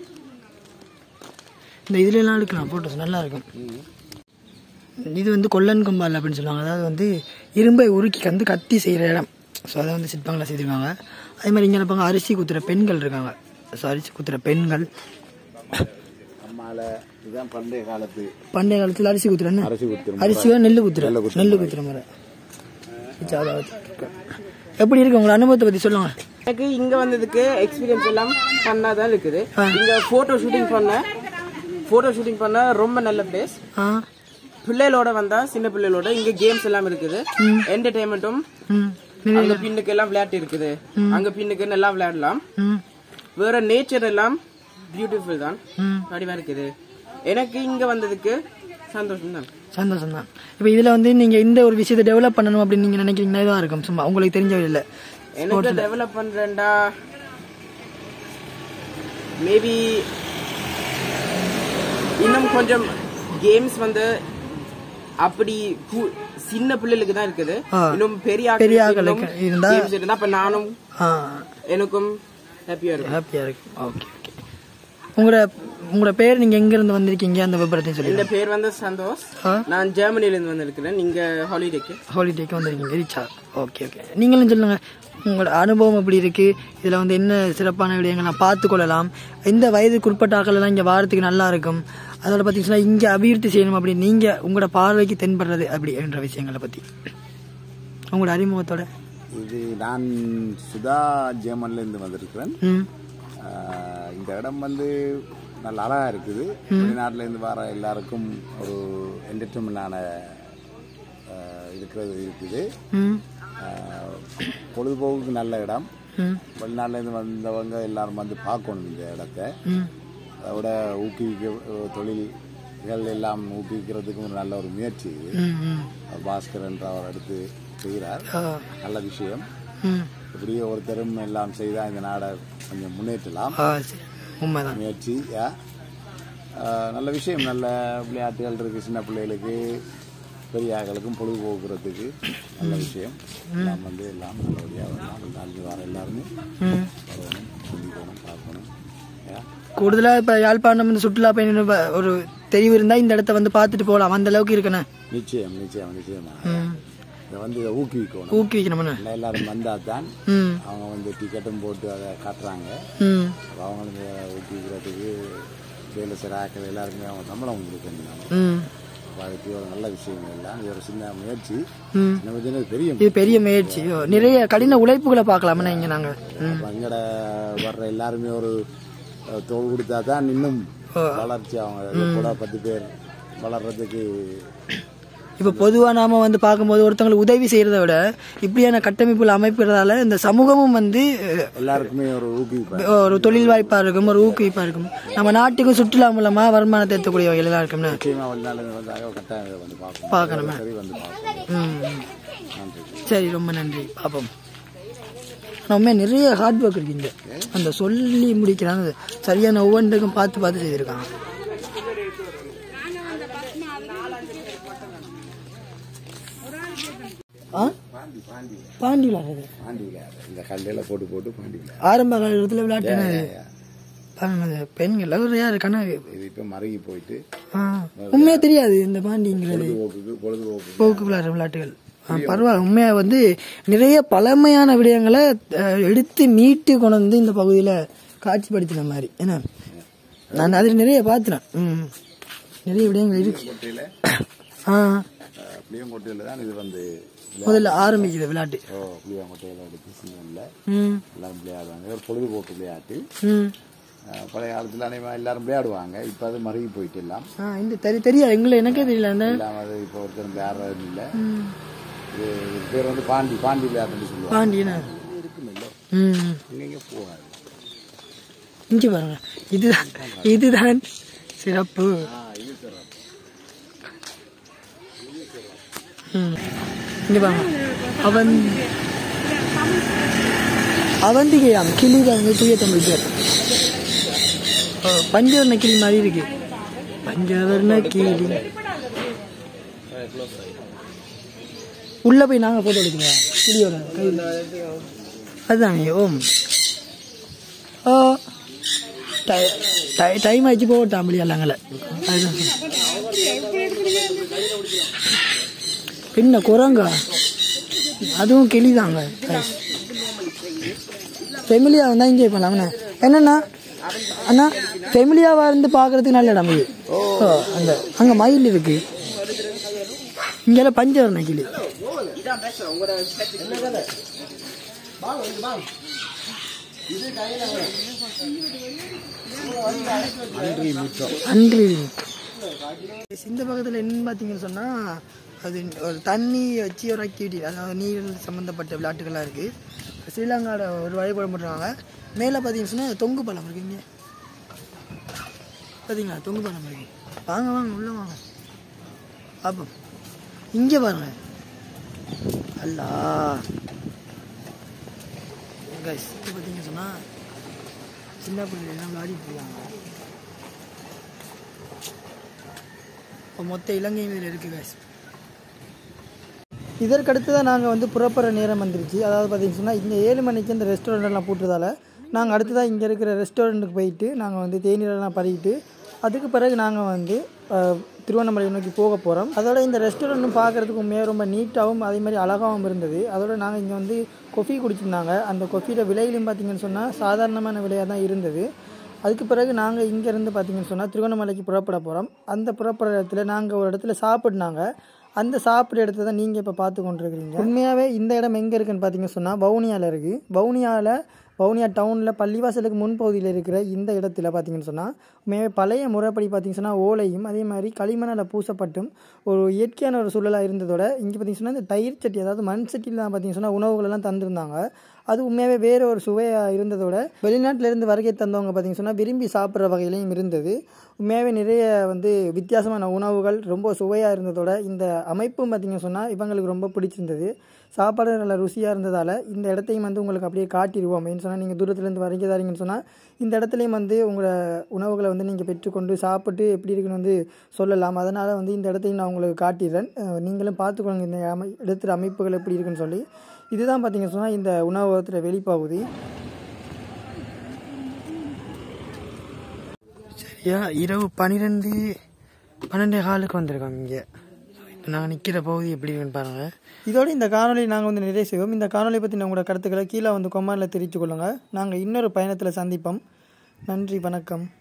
இந்த இதுல எல்லாம் எடுக்கலாம் போட்டோஸ் நல்லா இருக்கும் இது வந்து கொல்லன் கொம்பால் அப்படின்னு சொல்லுவாங்க அதாவது வந்து இரும்பை உருக்கி வந்து கத்தி செய்கிற இடம் ஸோ அதை வந்து சிற்பங்களை செய்திருக்காங்க அதே மாதிரி இங்கே இருப்பாங்க அரிசி குத்துற பெண்கள் இருக்காங்க ஸோ அரிசி குத்துற பெண்கள் அம்மால இதுதான் பண்டைய காலத்து பண்டைய காலத்தில் அரிசி குத்துறேன்னு அரிசி குத்துற அரிசியோ நெல் குத்துற நெல் குத்துற முறை வச்சு அதை வச்சிருக்கேன். எப்படி இருக்கு உங்களோட அனுபவத்தை பற்றி சொல்லுங்க எனக்கு இங்க வந்ததுக்கு எக்ஸ்பீரியன்ஸ் எல்லாம் ஃபன்னா தான் இருக்குது இங்க போட்டோ ஷூட்டிங் பண்ண போட்டோ ஷூட்டிங் பண்ண ரொம்ப நல்ல பிளேஸ் ஆ பிள்ளைகளோட வந்தா சின்ன பிள்ளைகளோட இங்க கேம்ஸ் எல்லாம் இருக்குது என்டர்டைன்மெண்ட்டும் ம் அங்க பின்னுக்கு எல்லாம் விளையாட்டு இருக்குது அங்க பின்னுக்கு நல்லா விளையாடலாம் ம் வேற நேச்சர் எல்லாம் பியூட்டிஃபுல் தான் ம் வடிவா இருக்குது எனக்கு இங்க வந்ததுக்கு சந்தோஷம் தான் சந்தோஷம் தான் இப்போ இதில் வந்து நீங்கள் இந்த ஒரு விஷயத்தை டெவலப் பண்ணணும் அப்படின்னு நீங்கள் நினைக்கிறீங்கன்னா இதாக இருக்கும் சும்மா உங்களுக்கு தெரிஞ்ச இல்லை எனக்கு டெவலப் பண்றேன்டா மேபி இன்னும் கொஞ்சம் கேம்ஸ் வந்து அப்படி கு- சின்ன பிள்ளைகளுக்கு தான் இருக்குது ஆ. இன்னும் பெரிய பெரிய ஆட்களுக்கு ஆட்களுக்கு இருந்தா- கேம்ஸ் இருந்தா அப்ப நானும் ஆ எனக்கும் ஹாப்பியா இருக்கும் ஹாப்பியாக இருக்கு ஓகே ஓகே உங்களோட உங்களோட பேர் நீங்கள் எங்கேருந்து வந்திருக்கீங்க அந்த விபரத்தையும் இந்த சொல்லுங்கள் பேர் வந்து சந்தோஷ் ஆ நான் ஜெர்மனில இருந்து வந்திருக்கிறேன் நீங்க ஹாலிடேக்கு ஹாலிடேக்கு வந்திருக்கீங்க ரீச்சா ஓகே ஓகே நீங்களும் சொல்லுங்க உங்களோட அனுபவம் எப்படி இருக்கு இதுல வந்து என்ன சிறப்பான விடயங்கள்லாம் பார்த்து கொள்ளலாம் இந்த வயதுக்கு உட்பட்ட ஆட்கள் எல்லாம் இங்க வாரத்துக்கு நல்லா இருக்கும் அதோட பார்த்தீங்கன்னா இங்க அபிவிருத்தி செய்யணும் அப்படி நீங்க உங்களோட பார்வைக்கு தென்படுறது அப்படி என்ற விஷயங்களை பத்தி உங்களோட அறிமுகத்தோட இது நான் சுதா ஜெர்மன்லேருந்து வந்திருக்கிறேன் ம் ஆஹ் இந்த இடம் வந்து நல்ல அழகா இருக்குது வெளிநாட்டிலேருந்து வர எல்லாருக்கும் ஒரு என்டர்டைன்மெண்டான இருக்கிறது இருக்குது ம் ஆஹ் பொழுதுபோக்குக்கு நல்ல இடம் ம் வெளிநாட்டிலேருந்து வந்தவங்க எல்லாரும் வந்து பார்க்கணும் இந்த இடத்த ம் அதோட ஊக்குவிக்க தொழில்கள் எல்லாம் ஊக்குவிக்கிறதுக்கு ஒரு நல்ல ஒரு முயற்சி இது ம் ம் பாஸ்கர் என்ற அவர் எடுத்து செய்கிறார் ஆ நல்ல விஷயம் ம் இப்படியே ஒருத்தரும் எல்லாம் செய்தால் இந்த நாடை கொஞ்சம் முன்னேற்றலாம் ஆ சரி உண்மைதான் முயற்சி யா. ஆஹ் நல்ல விஷயம் நல்ல விளையாட்டுகள் இருக்கு சின்ன பிள்ளைகளுக்கு பெரிய ஆட்களுக்கும் பொழுதுபோக்குறதுக்கு நல்ல விஷயம் எல்லாம் வந்து எல்லாம் நல்லபடியாக வரலாம் நாளைக்கு வர எல்லாருமே ம் வரணும் சிந்திக்கணும் பார்க்கணும் யா. கூடுதலாக இப்போ யாழ்ப்பாணம் இந்த சுற்றுலா பயணி ஒரு தெரிவு இருந்தால் இந்த இடத்த வந்து பார்த்துட்டு போகலாம் அந்த அளவுக்கு இருக்குண்ணே நிச்சயம் நிச்சயம் நிச்சயமா ம் இதை வந்து இதை ஊக்குவிக்கணும் ஊக்குவிக்கணும்ண்ணே எல்லாம் எல்லாரும் வந்தால் தான் ம் அவங்க வந்து டிக்கெட்டும் போட்டு அதை காட்டுறாங்க ம் அப்ப அவங்களுக்கு ஊக்குவிக்கிறதுக்கு வேலை செய்கிற ஆக்கள் எல்லாருக்குமே அவங்க சம்பளம் கொடுக்கணும் ம் அப்ப அதுக்கு ஒரு நல்ல விஷயம் எல்லாம் இது ஒரு சின்ன முயற்சி ம் நம்ம சின்ன பெரிய இது பெரிய முயற்சி ஓ, நிறைய கடின உழைப்புகளை பார்க்கலாம்ண்ணே இங்கே நாங்கள் ம் அப்ப அங்கட வர்ற எல்லாருமே ஒரு அஹ், தோல் கொடுத்தா தான் இன்னும் வளர்ச்சி அவங்க கூட பத்து பேர் வளர்றதுக்கு இப்போ பொதுவாக நாம வந்து பார்க்கும்போது ஒருத்தங்களுக்கு உதவி செய்கிறத விட இப்படியான கட்டமைப்புகள் அமைப்புறதால இந்த சமூகமும் வந்து அஹ், எல்லாருக்குமே ஒரு ஊக்குவிப்பு ஒரு தொழில் வாய்ப்பாக இருக்கும் ஒரு ஊக்குவிப்பாக இருக்கும் நம்ம நாட்டுக்கும் சுற்றுலா மூலமாக வருமானத்தை ஏற்றக்கூடிய வகையில் எல்லாம் இருக்கும்ண்ணே நிச்சயமா வெளிநாடு வந்தாங்க கட்டாயம் இதை வந்து பார்க்கணும் பார்க்கணுமே. சரி வந்து பார்க்கணும் ம் ம். நன்றி சரி ரொம்ப நன்றி பாப்போம் நம்ம நிறைய ஹார்ட் ஒர்க் இருக்கு இங்க அந்த சொல்லி முடிக்கிறாங்க சரியான ஒவ்வொன்றுக்கும் பார்த்து பார்த்து செய்திருக்காங்க ஆ பாண்டி விளையாடுறது பாண்டி விளையாடு இந்த கல்லையில போட்டு போட்டு பாண்டி விளையாடு ஆரம்ப காலத்தில் விளையாட்டுனது பாருங்க பெண்கள் ஒரு யாரு கனவு இது இப்ப மருகி போயிட்டு ஆ உண்மையா தெரியாது இந்த பாண்டிங்கிறது பொழுதுபோக்குக்கு பொழுதுபோக்கு போக்கு விளையாடுற விளையாட்டுகள் ஆ, பரவாயில்ல உண்மையாக வந்து நிறைய பழமையான விடயங்களை அஹ், எடுத்து மீட்டு கொண்டு வந்து இந்த பகுதியில் காட்சிப்படுத்தின மாதிரி என்ன நான் அதில் நிறைய பார்த்துனேன் ம் நிறைய விடயங்கள் இருக்கு கோட்டையில ஆ புளியங்கோட்டையில தான் இது வந்து முதல்ல ஆரம்பிக்குது விளையாட்டு ஓ புளியங்கோட்டையில எடுத்து சின்னல்ல ம் எல்லாரும் விளையாடுவாங்க ஒரு பொழுதுபோக்கு விளையாட்டு ம் அஹ் பழைய காலத்துல அனைவரும் எல்லாரும் விளையாடுவாங்க இப்ப அது மருகி போயிட்டு எல்லாம் ஆ இந்த தெரி தெரியாது எங்களை எனக்கே தெரியல அந்த இல்லாம அது இப்போ ஒருத்தர் விளையாடுறது இல்லை இது இது பேர் வந்து பாண்டி பாண்டி விளையாட்டுன்னு சொல்லுவாங்க பாண்டியனா இருக்குமில்ல ம் இங்க போகாது இங்கே பாருங்க இதுதான் இதுதான் சிறப்பு ம் இங்கே பாருங்க அவன் அவந்திகையாம் கிளி வந்து தூய தமிழ் பேர் ஓ, பஞ்சவர்ண கிளி மாதிரி இருக்கு பஞ்சவர்ண கிளி உள்ள போய் நாங்க போட்டோ எடுக்கிறோம் கிளியோட கையில் அதுதான் ஓம் ஓ டை- டை- டைம் ஆச்சு போகட்டான் அப்படியல்லாங்கள அதுதான் பின்ன குரங்கா அதுவும் கிளிதாங்க ஃபெமிலியாக வந்தால் என்ஜாய் பண்ணலாம்ண்ணே என்னண்ணா அண்ணா ஃபெமிலியாவாக இருந்து பார்க்கறதுக்கு நல்ல இடம் இது ஓ அந்த அங்கே மயில் இருக்கு இங்கெல்லாம் பஞ்சவரண கிளி அன்றி இந்த பக்கத்தில் என்னன்னு பார்த்தீங்கன்னு சொன்னால் அது ஒரு தண்ணி வச்சு ஒரு ஆக்டிவிட்டி அதாவது நீர் சம்மந்தப்பட்ட விளையாட்டுகள்லாம் இருக்குது ஸ்ரீலங்காவில் ஒரு வழிபாடு பண்ணுறாங்க மேலே பார்த்தீங்கன்னு சொன்னால் தொங்கு பழம் இருக்கு இங்கே பார்த்தீங்களா தொங்கு பழம் இருக்கு வாங்க வாங்க உள்ளே வாங்க பார்ப்போம் இங்கே பாருங்க அல்லா guys, இது பார்த்தீங்கன்னு சொன்னால் சின்ன பிள்ளைங்க எல்லாம் விளையாடிட்டு இருக்காங்க இப்போ மொத்த இலங்கையும் இதில் இருக்குது guys இதற்கடுத்து தான் நாங்கள் வந்து புறப்படுற நேரம் வந்துருச்சு அதாவது பார்த்தீங்கன்னு சொன்னால் இங்கே ஏழு மணிக்கு இந்த ரெஸ்டாரண்ட் எல்லாம் போட்டதால நாங்கள் அடுத்ததாக இங்கே இருக்கிற ரெஸ்டாரண்ட்டுக்கு போயிட்டு நாங்கள் வந்து தேநீரெல்லாம் பருகிட்டு அதுக்கு பிறகு நாங்கள் வந்து அஹ், திருவண்ணாமலை நோக்கி போக போகிறோம் அதோட இந்த ரெஸ்டாரண்ட்டும் பார்க்குறதுக்கு உண்மையாக ரொம்ப நீட்டாகவும் அதே மாதிரி அழகாகவும் இருந்தது அதோட நாங்கள் இங்கே வந்து கொஃபி குடிச்சிருந்தாங்க அந்த கொஃபியோட விலையிலும் பார்த்தீங்கன்னு சொன்னால் சாதாரணமான விலையாக தான் இருந்தது அதுக்கு பிறகு நாங்கள் இங்கேருந்து பார்த்தீங்கன்னு சொன்னால் திருவண்ணாமலைக்கு புறப்பட போகிறோம் அந்த புறப்படுற இடத்துல நாங்கள் ஒரு இடத்துல சாப்பிட்னாங்க அந்த சாப்பிட்ற இடத்த தான் நீங்கள் இப்போ பார்த்து கொண்டிருக்கிறீங்க உண்மையாகவே இந்த இடம் எங்கே இருக்குன்னு பார்த்தீங்கன்னு சொன்னால் வவுனியாவில் இருக்குது வவுனியாவில் வவுனியா டவுனில் பள்ளிவாசலுக்கு முன்பகுதியில் இருக்கிற இந்த இடத்துல பார்த்தீங்கன்னு சொன்னால் உண்மையாகவே பழைய முறைப்படி பார்த்தீங்கன்னு சொன்னால் ஓலையும் அதே மாதிரி களிமணால் பூசப்பட்டும் ஒரு இயற்கையான ஒரு சூழலாக இருந்ததோட இங்கே பார்த்தீங்கன்னு சொன்னால் இந்த தயிர் சட்டி அதாவது மண் சட்டியில் தான் பார்த்தீங்கன்னு சொன்னால் உணவுகளெல்லாம் தந்திருந்தாங்க அது உண்மையாகவே வேறு ஒரு சுவையாக இருந்ததோட வெளிநாட்டிலேருந்து வருகை தந்தவங்க பார்த்தீங்கன்னு சொன்னால் விரும்பி சாப்பிட்ற வகையிலையும் இருந்தது உண்மையாகவே நிறைய வந்து வித்தியாசமான உணவுகள் ரொம்ப சுவையாக இருந்ததோட இந்த அமைப்பும் பார்த்தீங்கன்னு சொன்னால் இவங்களுக்கு ரொம்ப பிடிச்சிருந்தது சாப்பாடு நல்ல ருசியாக இருந்ததால் இந்த இடத்தையும் வந்து உங்களுக்கு அப்படியே காட்டிடுவோம் அப்படின்னு சொன்னால் நீங்கள் தூரத்துலேருந்து வரைக்கிறதாரிங்கன்னு சொன்னால் இந்த இடத்துலையும் வந்து உங்களோட உணவுகளை வந்து நீங்கள் பெற்றுக்கொண்டு சாப்பிட்டு எப்படி இருக்குன்னு வந்து சொல்லலாம் அதனால் வந்து இந்த இடத்தையும் நான் உங்களுக்கு காட்டிடுறேன் அஹ் நீங்களும் பார்த்துக்கோங்க இந்த அமை இடத்துல அமைப்புகள் எப்படி இருக்குன்னு சொல்லி இதுதான் பார்த்தீங்கன்னு சொன்னால் இந்த உணவகத்தில் வெளிப்பகுதி சரியா இரவு பன்னிரெண்டு பன்னெண்டே காலுக்கு வந்திருக்கோம் இங்கே இப்போ நாங்கள் நிற்கிற பகுதி எப்படி இருக்குன்னு பாருங்கள் இதோட இந்த காணொலி நாங்கள் வந்து நிறைய செய்வோம் இந்த காணொலி பற்றி உங்களோட கருத்துக்களை கீழே வந்து கொமாரில் தெரிவித்துக் கொள்ளுங்கள் நாங்கள் இன்னொரு பயணத்தில் சந்திப்போம் நன்றி வணக்கம்